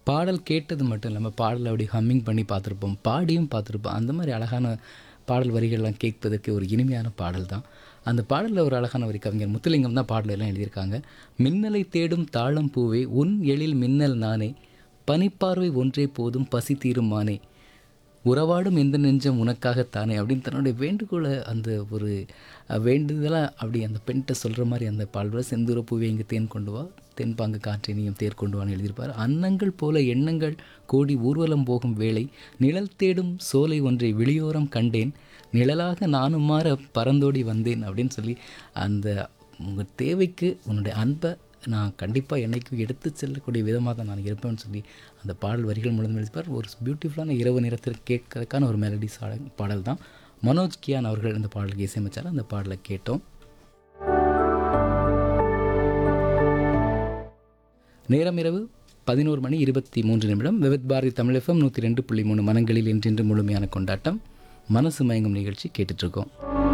பாடல் கேட்டது மட்டும் இல்லாமல் பாடலை அப்படி ஹம்மிங் பண்ணி பார்த்துருப்போம் பாடியும் பார்த்துருப்போம் அந்த மாதிரி அழகான பாடல் வரிகள்லாம் கேட்பதற்கு ஒரு இனிமையான பாடல் தான் அந்த பாடலில் ஒரு அழகான வரி கவிஞர் முத்துலிங்கம் தான் பாடல் எல்லாம் எழுதியிருக்காங்க மின்னலை தேடும் தாளம் பூவே உன் எழில் மின்னல் நானே பனிப்பார்வை ஒன்றே போதும் பசி தீரும் மானே உறவாடும் எந்த நெஞ்சம் உனக்காகத்தானே அப்படின்னு தன்னுடைய வேண்டுகோளை அந்த ஒரு அஹ், வேண்டுதலாக அப்படி அந்த பெண்கிட்ட சொல்கிற மாதிரி அந்த பாடல்கள் செந்தூர பூவே இங்கே தேன் கொண்டு வா தென்பாங்கு காற்றை நீயும் தேர் கொண்டு வான்னு எழுதியிருப்பார் அன்னங்கள் போல எண்ணங்கள் கோடி ஊர்வலம் போகும் வேளை நிழல் தேடும் சோலை ஒன்றை வெளியோரம் கண்டேன் நிழலாக நானும் மாற பறந்தோடி வந்தேன் அப்படின்னு சொல்லி அந்த உங்கள் தேவைக்கு உன்னுடைய அன்பை நான் கண்டிப்பாக என்னைக்கும் எடுத்து செல்லக்கூடிய விதமாக தான் நான் இருப்பேன்னு சொல்லி அந்த பாடல் வரிகள் முழுதும் எழுதிப்பார் ஒரு பியூட்டிஃபுல்லான இரவு நேரத்தில் கேட்கறதுக்கான ஒரு மெலடி பாடல் தான் மனோஜ் கியான் அவர்கள் இந்த பாடலுக்கு இசையமைச்சார் அந்த பாடலை கேட்டோம் நேரம் இரவு பதினோரு மணி இருபத்தி மூன்று நிமிடம் விவித் பாரதி தமிழ் எஃப்எம் நூற்றி ரெண்டு புள்ளி மூணு மனங்களில் என்றென்று முழுமையான கொண்டாட்டம் மனசு மயங்கும் நிகழ்ச்சி கேட்டுட்ருக்கோம்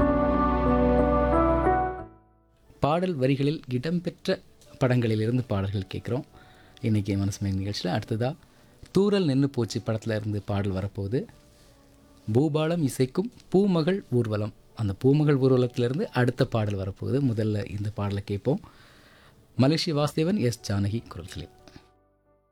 பாடல் வரிகளில் இடம்பெற்ற படங்களிலிருந்து பாடல்கள் கேட்குறோம் இன்றைக்கி மனசு மயங்கும் நிகழ்ச்சியில் அடுத்ததாக தூரல் நின்று போச்சு படத்தில் இருந்து பாடல் வரப்போகுது பூபாலம் இசைக்கும் பூமகள் ஊர்வலம் அந்த பூமகள் ஊர்வலத்திலிருந்து அடுத்த பாடல் வரப்போகுது முதல்ல இந்த பாடலை கேட்போம் மலேசிய வாசுதேவன் எஸ் ஜானகி குரல்களே